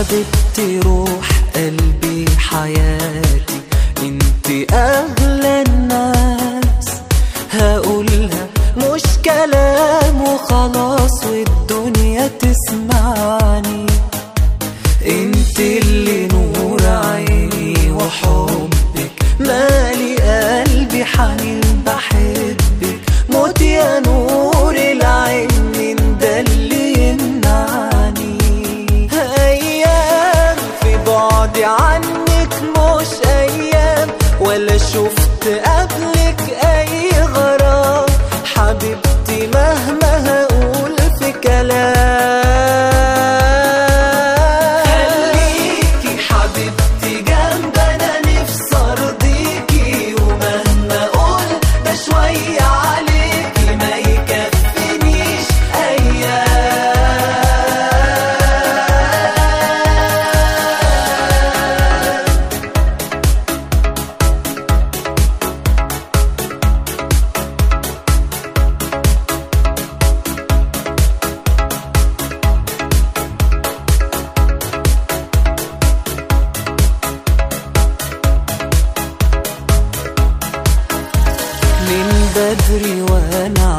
حبيبتي روح قلبي حياتي انت اغلى الناس هقولها مش كلام وخلاص والدنيا تسمعني انت اللي نور عيني وحبك مالي قلبي حنين بحبك موت يا نور العين من ده اللي يمنعني ايام في بعدي عنك مش ايام ولا شفت قبلك اي غرام حبيبتي مهما هقول في كلام خليكي حبيبتي جنب انا نفسي ارضيكي ومهما اقول ده شويه عليكي ما يكفينيش ايام من بدري وانا